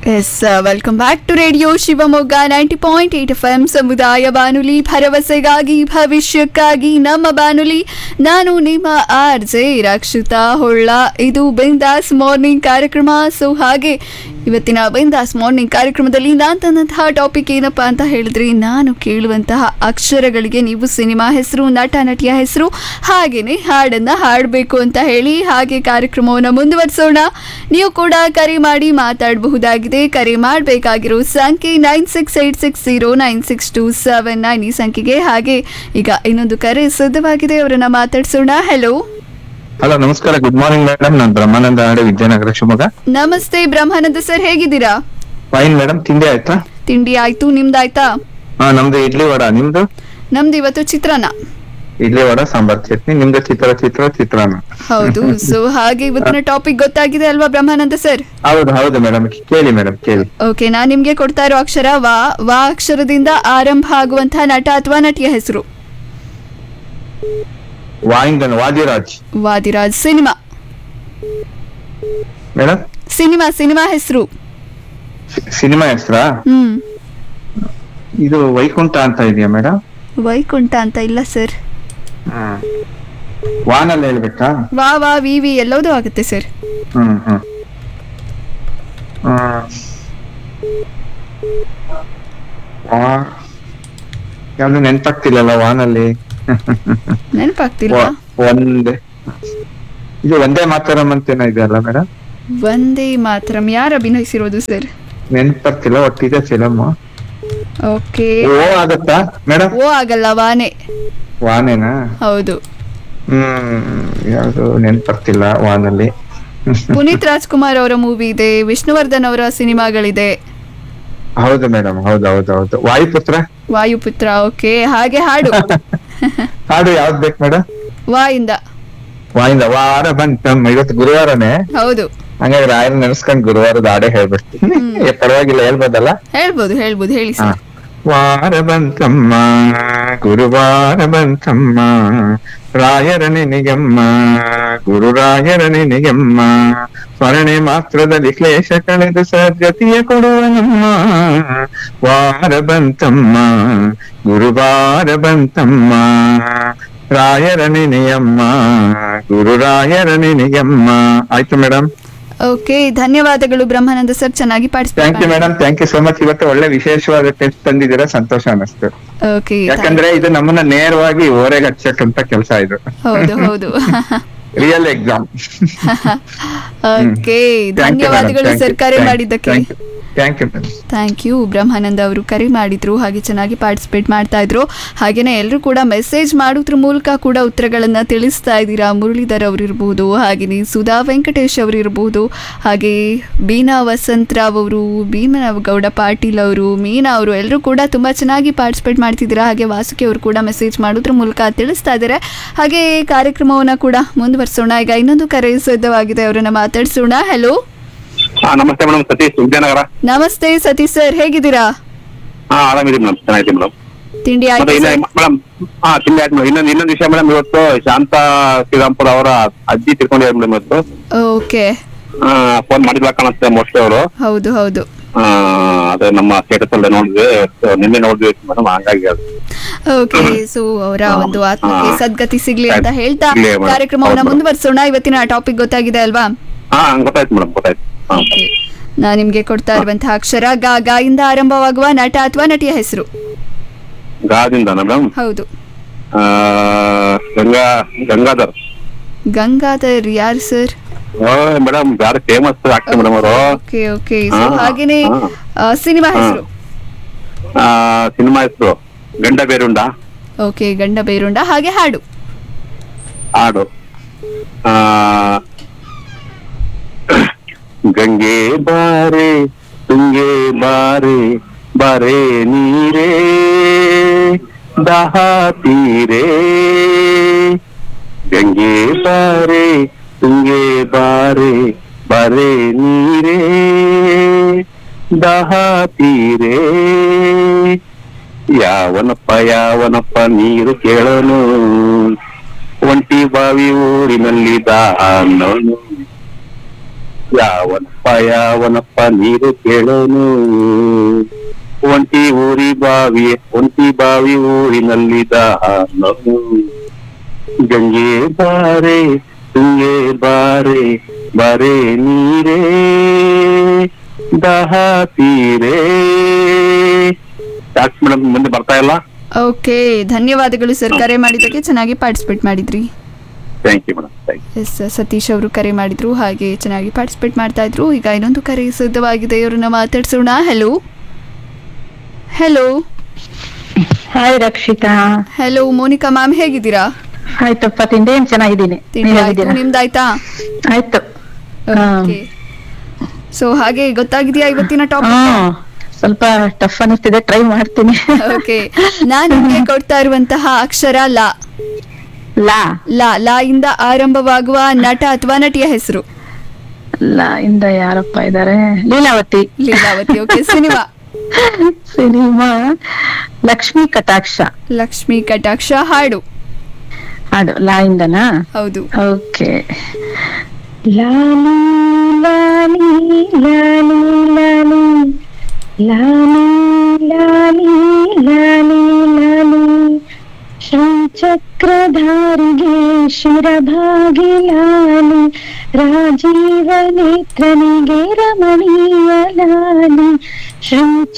S welcome back to radio Shivamogga ninety point eight F M ಸಮುದಾಯ ಬಾನುಲಿ ಭರವಸೆಗಾಗಿ ಭವಿಷ್ಯಕ್ಕಾಗಿ ನಮ್ಮ ಬಾನುಲಿ ನಾನು ನಿಮ್ಮ ಆರ್ ಜೆ ರಕ್ಷಿತಾ ಹೊಳ್ಳ ಇದು ಬಿಂದಾಸ್ ಮಾರ್ನಿಂಗ್ ಕಾರ್ಯಕ್ರಮ ಸೊ ಹಾಗೆ ಇವತ್ತಿನ ಬಿಂದಾಸ್ ಮಾರ್ನಿಂಗ್ ಕಾರ್ಯಕ್ರಮದಲ್ಲಿ ನಾನು ತಂದಂತಹ ಟಾಪಿಕ್ ಏನಪ್ಪ ಅಂತ ಹೇಳಿದ್ರೆ ನಾನು ಕೇಳುವಂತಹ ಅಕ್ಷರಗಳಿಗೆ ನೀವು ಸಿನಿಮಾ ಹೆಸರು ನಟ ನಟಿಯ ಹೆಸರು ಹಾಗೇನೆ ಹಾಡನ್ನ ಹಾಡಬೇಕು ಅಂತ ಹೇಳಿ ಹಾಗೆ ಕಾರ್ಯಕ್ರಮವನ್ನು ಮುಂದುವರಿಸೋಣ ನೀವು ಕೂಡ ಕರೆ ಮಾಡಿ ಮಾತಾಡಬಹುದಾಗಿದೆ ಕರೆ ಮಾಡಬೇಕಾಗಿರೋ ಸಂಖ್ಯೆ nine six eight six zero nine six two seven nine ಈ ಸಂಖ್ಯೆಗೆ ಹಾಗೆ ಈಗ ಇನ್ನೊಂದು ಕರೆ ಸಿದ್ಧವಾಗಿದೆ ಅವರನ್ನ ಮಾತಾಡ್ಸೋಣ ಹೆಲೋ ಹಲೋ ನಮಸ್ಕಾರ ಗುಡ್ ಮಾರ್ನಿಂಗ್ ಮೇಡಮ್ ನಾನು ಬ್ರಹ್ಮಾನಂದ ನಾಡೆ ವಿದ್ಯಾನಗರ ಶಿವಮೊಗ್ಗ ನಮಸ್ತೆ ಬ್ರಹ್ಮಾನಂದ ಸರ್ ಹೇಗಿದ್ದೀರಾ ಫೈನ್ ಮೇಡಮ್ ತಿಂಡಿ ಆಯ್ತಾ ತಿಂಡಿ ಆಯ್ತು ನಿಮ್ದಾಯ್ತಾ ಹಾ ನಮ್ದು ಇಡ್ಲಿ ವಡ ನಿಮ್ದು ನಮ್ದು ಇವತ್ತು ಚಿತ್ರಾನ್ನ ಇಡ್ಲಿ ವಡ ಸಾಂಬಾರ್ ಚಟ್ನಿ ನಿಮ್ದು ಚಿತ್ರ ಚಿತ್ರ ಚಿತ್ರಾನ್ನ ಹೌದು ಸೊ ಹಾಗೆ ಇವತ್ತಿನ ಟಾಪಿಕ್ ಗೊತ್ತಾಗಿದೆ ಅಲ್ವಾ ಬ್ರಹ್ಮಾನಂದ ಸರ್ ಹೌದು ಹೌದು ಮೇಡಮ್ ಕೇಳಿ ಮೇಡಮ್ ಕೇಳಿ ಓಕೆ ನಾನ್ ನಿಮ್ಗೆ ಕೊಡ್ತಾ ಇರೋ ಅಕ್ಷರ ವಾ ವಾ ಅಕ್ಷರದಿಂದ ಆರಂಭ ಆಗುವಂತಹ ನಟ ಅಥವಾ ನಟಿಯ ಹೆಸರು ವಾಯಿಂದನ್ Vadiraj Vadiraj cinema madam cinema cinema ಹೆಸರು ಸಿನಿಮಾ ಹೆಸರಾ ಹ್ಮ್ ಇದು ವೈಕುಂಠ ಅಂತ ಇದೆಯಾ ಮೇಡಮ್ ವೈಕುಂಠ ಅಂತ ಇಲ್ಲ ಸರ್ ವಾನಲ್ಲಿ ಹೇಳ್ಬೇಕಾ ವಾ ವಾ ವಿ ವಿ ಎಲ್ಲದೂ ಆಗುತ್ತೆ ಸರ್ ಹ್ಮ್ ಹ್ಮ್ ಹ್ಮ್. ವಾ ಯಾವ್ದು ನೆನ್ಪಾಗ್ತಿಲ್ಲಲ್ಲ ವಾನಲ್ಲಿ ನೆನಪಾಗ್ತಿಲ್ಲ ವ- ಒಂದೇ ಇದು ಒಂದೇ ಮಾತರಂ ಅಂತೇನೋ ಇದೆಯಲ್ಲ ಮೇಡಮ್ ಒಂದೇ ಮಾತ್ರಂ ಯಾರು ಅಭಿನಯಿಸಿರೋದು ಸರ್ ನೆನ್ಪಾಗ್ತಿಲ್ಲ ಒಟ್ಟಿದೆ ಫಿಲಮ್ ಓಕೆ ಓ ಆಗತ್ತಾ ಮೇಡಮ್ ಓ ಆಗಲ್ಲ ವಾನೆ ವಾನೇನಾ ಹೌದು ಹ್ಮ್ ಯಾವ್ದು ನೆನ್ಪಾಗ್ತಿಲ್ಲ ವಾನಲ್ಲಿ ಪುನೀತ್ ರಾಜ್ಕುಮಾರ್ ಅವರ ಮೂವಿ ಇದೆ ವಿಷ್ಣುವರ್ಧನ್ ಅವರ ಸಿನಿಮಾಗಳಿದೆ ಹೌದು ಮೇಡಮ್ ಹೌದು ಹೌದು ಹೌದು ವಾಯುಪುತ್ರ ವಾಯುಪುತ್ರ ಓಕೆ ಹಾಗೆ ಹಾಡು ಹಾಡು ಯಾವ್ದು ಬೇಕು ಮೇಡಮ್ ವಾ ಇಂದ ವಾಯಿಂದ ವಾರ ಬಂತಮ್ಮ ಇವತ್ತು ಗುರುವಾರನೇ ಹೌದು ಹಂಗಾಗಿ ರಾಯರ್ ನೆನೆಸ್ಕೊಂಡ್ ಗುರುವಾರದ ಹಾಡೇ ಹೇಳ್ಬಿಡ್ತೀನಿ ಏ, ಪರವಾಗಿಲ್ಲ ಹೇಳ್ಬೋದಲ್ಲ ಹೇಳ್ಬೋದು ಹೇಳ್ಬೋದು ಹೇಳಿ ಹಾ. ಸರ್ ವಾರ ಬಂತಮ್ಮ ಗುರುವಾರ ಬಂತಮ್ಮ ರಾಯರ ನಿನಿಗಮ್ಮ ಗುರುರಾಯರ ನಿನಿಗಮ್ಮ ಸ್ಮರಣೆ ಮಾತ್ರದಲ್ಲಿ ಕ್ಲೇಶ ಕಳೆದು ಸದ್ಗತಿಯ ಕೊಡುವನಮ್ಮ ವಾರ ಬಂತಮ್ಮ ಗುರುವಾರ ಬಂತಮ್ಮ ರಾಯರ ನಿನಿಯಮ್ಮ ಗುರುರಾಯರ ನಿನಿಗಮ್ಮ ಆಯ್ತು ಮೇಡಮ್ ಓಕೆ ಧನ್ಯವಾದಗಳು ಬ್ರಹ್ಮಾನಂದ ಸರ್ ಚೆನ್ನಾಗಿ thank you participate madam thank you so much ಇವತ್ತು ಒಳ್ಳೆ ವಿಶೇಷವಾದ ಟೆಸ್ಟ್ ತಂದಿದ್ದೀರಾ ಸಂತೋಷ ಅನಿಸ್ತು ಓಕೆ ಯಾಕಂದ್ರೆ ಇದು ನಮ್ಮನ್ನ ನೇರವಾಗಿ ಓರೆಗೆ ಹಚ್ಚಕ್ಕಂತ ಕೆಲಸ ಇದು ಹೌದು ಹೌದು ರಿಯಲ್ ಎಕ್ಸಾಮ್ ಓಕೆ ಧನ್ಯವಾದಗಳು ಸರ್ ಕರೆ ಮಾಡಿದ್ದಕ್ಕೆ thank you madam thank you Brahmananda ಅವರು ಕರೆ ಮಾಡಿದ್ರು ಹಾಗೆ ಚೆನ್ನಾಗಿ ಪಾರ್ಟಿಸಿಪೇಟ್ ಮಾಡ್ತಾ ಇದ್ರು ಹಾಗೇನೆ ಎಲ್ಲರೂ ಕೂಡ ಮೆಸೇಜ್ ಮಾಡೋದ್ರ ಮೂಲಕ ಕೂಡ ಉತ್ತರಗಳನ್ನ ತಿಳಿಸ್ತಾ ಇದ್ದೀರಾ ಮುರಳೀಧರ್ ಅವರು ಇರ್ಬೋದು ಹಾಗೆಯೇ ಸುಧಾ ವೆಂಕಟೇಶ್ ಅವರು ಇರ್ಬೋದು ಹಾಗೆ ಬೀನಾ ವಸಂತರಾವ್ ಅವರು ಭೀಮನಗೌಡ ಪಾಟೀಲ್ ಅವರು ಮೀನಾ ಅವರು ಎಲ್ಲರೂ ಕೂಡ ತುಂಬ ಚೆನ್ನಾಗಿ ಪಾರ್ಟಿಸಿಪೇಟ್ ಮಾಡ್ತಿದ್ದೀರಾ ಹಾಗೆ ವಾಸುಕಿ ಅವರು ಕೂಡ ಮೆಸೇಜ್ ಮಾಡೋದ್ರ ಮೂಲಕ ತಿಳಿಸ್ತಾ ಇದ್ದಾರೆ ಹಾಗೆ ಕಾರ್ಯಕ್ರಮವನ್ನು ಕೂಡ ಮುಂದುವರಿಸೋಣ ಈಗ ಇನ್ನೊಂದು ಕರೆ ಸಿದ್ಧವಾಗಿದೆ ಅವರನ್ನ ಮಾತಾಡ್ಸೋಣ ಹಲೋ ಹಾ ನಮಸ್ತೆ ಮೇಡಮ್ ಸತೀಶ್ ವಿದ್ಯಾನಗರ ನಮಸ್ತೆ ಸತೀಶ್ ಸರ್ ಹೇಗಿದ್ದೀರಾ ಹಾ ಆರಾಮಿದ್ದೀವಿ ಮೇಡಮ್ ಚೆನ್ನಾಗಿದೆ ಮೇಡಮ್ ತಿಂಡಿ ಮತ್ತೆ ಆಯ್ತು ಇನ್ನ ಮೇಡಮ್ ಹಾ ತಿಂಡಿ ಆಯ್ತು ಮೇಡಮ್ ಇನ್ನೊಂದು ಇನ್ನೊಂದು ವಿಷಯ ಮೇಡಮ್ ಇವತ್ತು ಶಾಂತ ಶ್ರೀರಾಮ್ಪುರ ಅವರ ಅಜ್ಜಿ ತಿಳ್ಕೊಂಡಿದ್ದಾರೆ ಮೇಡಮ್ ಇವತ್ತು ಓಕೆ ಫೋನ್ ಮಾಡಿದ್ಲ ಕಾಣುತ್ತೆ ಮೋಸ್ಟ್ಲಿ ಅವರು ಹೌದು ಹೌದು ಅದೇ ನಮ್ಮ ಸ್ಟೇಟಸ್ ಅಲ್ಲೇ ನೋಡಿದ್ವಿ ಇವತ್ತು ನಿನ್ನೆ ನೋಡಿದ್ವಿ ಮೇಡಮ್ ಹಂಗಾಗಿ ಅದು ಓಕೆ ಸೊ ಅವರ ಹಾ, ಒಂದು ಆತ್ಮಕ್ಕೆ ಹಾ. ಸದ್ಗತಿ ಸಿಗ್ಲಿ ಅಂತ ಹೇಳ್ತಾ ಸಿಗ್ಲಿ madam. ಕಾರ್ಯಕ್ರಮವನ್ನ ಹೌದು. ಮುಂದುವರಿಸೋಣ ಇವತ್ತಿನ ಟಾಪಿಕ್ ಗೊತ್ತಾಗಿದೆ ಅಲ್ವಾ ಹಾ ಗೊತ್ತಾಯ್ತು ಮೇಡಮ್ ಗೊತ್ತಾಯ್ತು ಹಾ ಓಕೆ ನಾ ನಿಮ್ಗೆ ಕೊಡ್ತಾ ಇರುವಂತಹ ಅಕ್ಷರ ಗಾ ಗಾ ಇಂದ ಆರಂಭವಾಗುವ ನಟ ಅಥವಾ ನಟಿಯ ಹೆಸರು ಗಾದಿಂದ ಮೇಡಮ್ ಹೌದು ಗಂಗಾ ಗಂಗಾಧರ್ ಗಂಗಾಧರ್ ಯಾರು ಸರ್ ಓ ಮೇಡಮ್ ಯಾರು ಫೇಮಸ್ ಆಗ್ತದೆ ಮೇಡಮ್ ಅವರು ಓಕೆ ಓಕೆ ಸೊ ಹಾ, ಹಾಗೇನೆ ಹಾ. ಆ, ಸಿನಿಮಾ ಹಾ. ಹೆಸರು ಸಿನಿಮಾ ಹೆಸರು ಗಂಡ ಬೇರುಂಡ ಓಕೆ ಗಂಡ ಬೇರುಂಡ ಹಾಗೆ ಹಾಡು ಹಾಡು ಆ, ಗಂಗೆ ಬಾರೆ ತುಂಗೆ ಬಾರೆ ಬಾರೆ ನೀರೇ ದಹ ತೀರೆ ಗಂಗೆ ಬಾರೆ ತುಂಗೆ ಬಾರೆ ಬಾರೆ ನೀರೇ ದಹ ತೀರೆ ಯಾವನಪ್ಪ ಯಾವನಪ್ಪ ನೀರು ಕೇಳನು ಒಂಟಿ ಬಾವಿ ಊರಿನಲ್ಲಿ ದಾನನು ಯಾವನಪ್ಪ ಅಪ್ಪ ಯಾವನಪ್ಪ ನೀರು ಕೇಳೋನು ಒಂಟಿ ಊರಿ ಬಾವಿ ಒಂಟಿ ಬಾವಿ ಊರಿನಲ್ಲಿದ ನಾನು ಗಂಗೆ ಬಾರೆ ತುಂಗೆ ಬಾರೆ ಬಾರೆ ನೀರೇ ದಹ ತೀರೇ ಯಾಕೆ ಮೇಡಮ್ ಮುಂದೆ ಬರ್ತಾ ಇಲ್ಲ ಓಕೆ ಧನ್ಯವಾದಗಳು ಸರ್ ಕರೆ ಮಾಡಿದ್ದಕ್ಕೆ ಚೆನ್ನಾಗಿ ಪಾರ್ಟಿಸಿಪೇಟ್ ಮಾಡಿದ್ರಿ thank you madam thank you S Satish ಅವರು ಕರೆ ಮಾಡಿದ್ರು ಹಾಗೆ ಚೆನ್ನಾಗಿ ಪಾರ್ಟಿಸಿಪೇಟ್ ಮಾಡ್ತಾ ಇದ್ರು ಈಗ ಇನ್ನೊಂದು ಕರೆ ಸಿದ್ಧವಾಗಿದೆ ಇವ್ರನ್ನ ಮಾತಾಡ್ಸೋಣ hello hello hi Rakshita hello Monika ma'am ಹೇಗಿದ್ದೀರಾ ಆಯ್ತಪ್ಪ ತಿಂದೇನ್ ಚೆನ್ನಾಗಿದ್ದೀನಿ ತಿಂಡಿ ನೀವ್ ಆಯ್ತು ಹೇಗಿದ್ದೀರಾ ನಿಮ್ದಾಯ್ತಾ ಆಯ್ತು ಹಾ. ಓಕೆ ಸೊ ಹಾಗೆ ಗೊತ್ತಾಗಿದೆಯಾ ಇವತ್ತಿನ ಟಾಪಿಕ್ ಹ್ಮ್ ಸ್ವಲ್ಪ ಟಫ್ ಅನಿಸ್ತಿದೆ ಟ್ರೈ ಮಾಡ್ತೀನಿ ಓಕೆ ನಾನು ನಿಮ್ಗೆ ಕೊಡ್ತಾ ಇರುವಂತಹ ಅಕ್ಷರ ಲಾ ಲಾ ಲಾ ಲಾ ಇಂದ ಆರಂಭವಾಗುವ ನಟ ಅಥವಾ ನಟಿಯ ಹೆಸರು ಲಾ ಇಂದ ಯಾರಪ್ಪ ಇದಾರೆ Leelavathi Leelavathi okay cinema cinema Lakshmi Kataksha Lakshmi ಕಟಾಕ್ಷ ಹಾಡು ಹಾಡು ಲಾ ಇಂದನಾ ಹೌದು ಓಕೆ ಲಾಲಿ ಲಾಲಿ ಲಾಲಿ ಲಾಲಿ ಲಾಲಿ ಲಾಲಿ ಲಾಲಿ ಲಾಲಿ ಶ್ರೀಚಕ್ರಧಾರಿಗೆ ಶಿರಭಾಗಿ ಲಾಲಿ ರಾಜೀವ ನೇತ್ರನಿಗೆ ರಮಣೀಯ ಲಾಲಿ ಶ್ರೀ